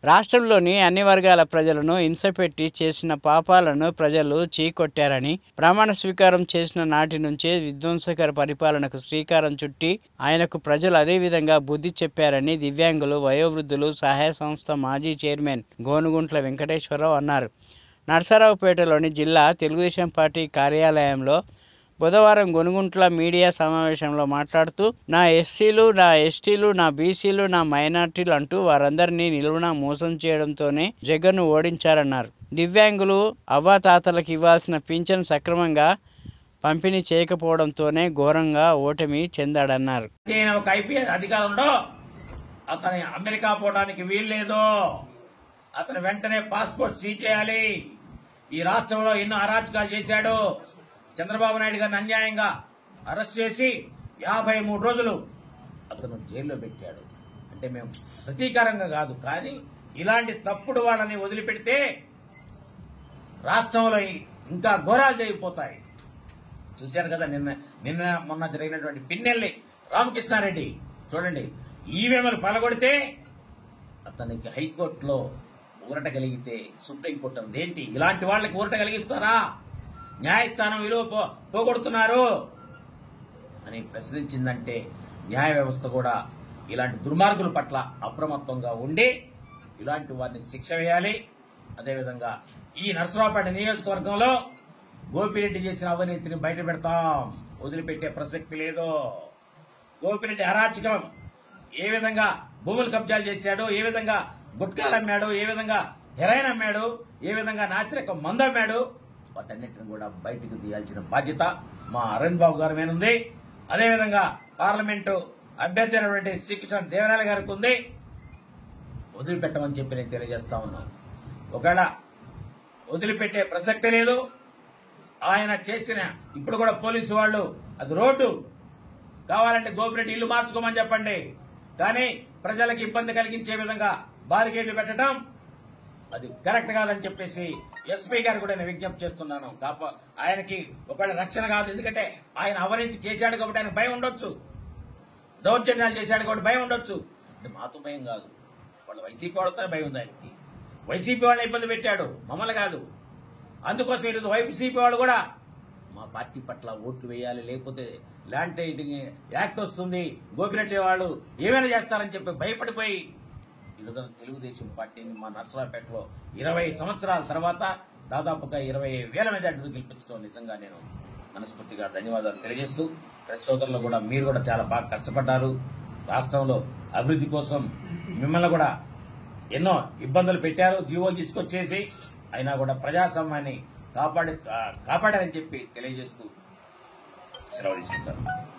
రాష్ట్రంలోని అన్ని వర్గాల ప్రజలను హింసపెట్టి చేసిన పాపాలను ప్రజలు చీకొట్టారని ప్రమాణ స్వీకారం చేసిన నాటి నుంచే విధ్వంసకర పరిపాలనకు శ్రీకారం చుట్టి ఆయనకు ప్రజలు అదే విధంగా బుద్ధి చెప్పారని దివ్యాంగులు వయోవృద్ధులు సహాయ సంస్థ మాజీ చైర్మన్ గోనుగుంట్ల వెంకటేశ్వరరావు అన్నారు నరసరావుపేటలోని జిల్లా తెలుగుదేశం పార్టీ కార్యాలయంలో బుధవారం గొనుగుంట్ల మీడియా సమావేశంలో మాట్లాడుతూ నా ఎస్సీలు నా ఎస్టీలు నా బీసీలు నా మైనార్టీలు అంటూ వారందరినీ నిలువున మోసం చేయడంతోనే జగన్ను ఓడించారన్నారు దివ్యాంగులు అవ్వాతాతలకు ఇవ్వాల్సిన పింఛన్ సక్రమంగా పంపిణీ చేయకపోవడంతోనే ఘోరంగా ఓటమి చెందాడన్నారు ఈయన ఒక ఐపీఎస్ అధికారంలో అతని అమెరికా పోవడానికి వీల్లేదు అతను వెంటనే పాస్పోర్ట్ సీజ్ చేయాలి ఈ రాష్ట్రంలో ఎన్నో అరాచకాలు చేశాడు చంద్రబాబు నాయుడు గారిని అన్యాయంగా అరెస్ట్ చేసి యాభై మూడు రోజులు అతను జైల్లో పెట్టాడు అంటే మేము ప్రతీకారంగా కాదు కానీ ఇలాంటి తప్పుడు వాళ్ళని వదిలిపెడితే రాష్ట్రంలో ఇంకా ఘోరాలు జరిగిపోతాయి చూశారు కదా నిన్న నిన్న మొన్న జరిగినటువంటి పిన్నెల్లి రామకృష్ణారెడ్డి చూడండి ఈవీఎంలు పలగొడితే అతనికి హైకోర్టులో ఊరట కలిగితే సుప్రీంకోర్టు అంది ఏంటి ఇలాంటి వాళ్ళకి ఊరట కలిగిస్తారా న్యాయస్థానం విలువ పో- పోగొడుతున్నారు అని ప్రశ్నించిందంటే న్యాయ వ్యవస్థ కూడా ఇలాంటి దుర్మార్గుల పట్ల అప్రమత్తంగా ఉండి ఇలాంటి వారిని శిక్ష వేయాలి అదేవిధంగా ఈ నరసరావుపేట నియోజకవర్గంలో గోపిరెడ్డి చేసిన అవినీతిని బయట పెడతాం వదిలిపెట్టే ప్రసక్తి లేదు గోపిరెడ్డి అరాచకం ఏ విధంగా భూములు కబ్జాలు చేశాడు ఏ విధంగా గుట్కాలు అమ్మాడు ఏ విధంగా హెరాయిన్ అమ్మాడు ఏ విధంగా నాసిరకం మందు అమ్మాడు వాటన్నిటిని కూడా బయటకు తీయాల్సిన బాధ్యత మా అరుణ్ బాబు గారి మీద ఉంది అదేవిధంగా పార్లమెంటు అభ్యర్థి అయినటువంటి శ్రీకృష్ణ దేవరాయల గారికి ఉంది వదిలిపెట్టమని చెప్పి నేను తెలియజేస్తా ఉన్నాను ఒకవేళ వదిలిపెట్టే ప్రసక్తి లేదు ఆయన చేసిన ఇప్పుడు కూడా పోలీసు వాళ్ళు అది రోడ్డు కావాలంటే గోపిరెడ్డి ఇల్లు మార్చుకోమని చెప్పండి కానీ ప్రజలకు ఇబ్బంది కలిగించే విధంగా బారికేడ్లు పెట్టడం అది కరెక్ట్ కాదని చెప్పేసి ఎస్పీ గారు కూడా నేను విజ్ఞప్తి చేస్తున్నాను కాప ఆయనకి ఒకవేళ రక్షణ కాదు ఎందుకంటే ఆయన అవినీతి చేశాడు కాబట్టి ఆయన భయం ఉండొచ్చు దౌర్జన్యాలు చేశాడు కాబట్టి భయం ఉండొచ్చు అంటే మాతో భయం కాదు వాళ్ళ వైసీపీ వాళ్ళతో భయం ఉంది ఆయనకి వైసీపీ వాళ్ళని ఇబ్బంది పెట్టాడు మమ్మల్ని కాదు అందుకోసం ఈరోజు వైసీపీ వాళ్ళు కూడా మా పార్టీ పట్ల ఓట్లు వేయాలి లేకపోతే ల్యాండ్ టైటింగ్ యాక్ట్ వస్తుంది గోపిరెడ్డి వాళ్ళు ఏమైనా చేస్తారని చెప్పి భయపడిపోయి ఈరోజు తెలుగుదేశం పార్టీని మా నర్సరావుపేటలో ఇరవై సంవత్సరాల తర్వాత దాదాపుగా ఇరవై వేల మెజార్టీతో గెలిపించడం నిజంగా నేను మనస్ఫూర్తిగా ధన్యవాదాలు తెలియజేస్తూ ప్రెస్ సోదరులు కూడా మీరు కూడా చాలా బాగా కష్టపడ్డారు రాష్ట్రంలో అభివృద్ధి కోసం మిమ్మల్ని కూడా ఎన్నో ఇబ్బందులు పెట్టారు జీవోలు తీసుకొచ్చేసి అయినా కూడా ప్రజాస్వామ్యాన్ని కాపాడి కా- కాపాడారని చెప్పి తెలియజేస్తూ సెలవు తీసుకుంటారు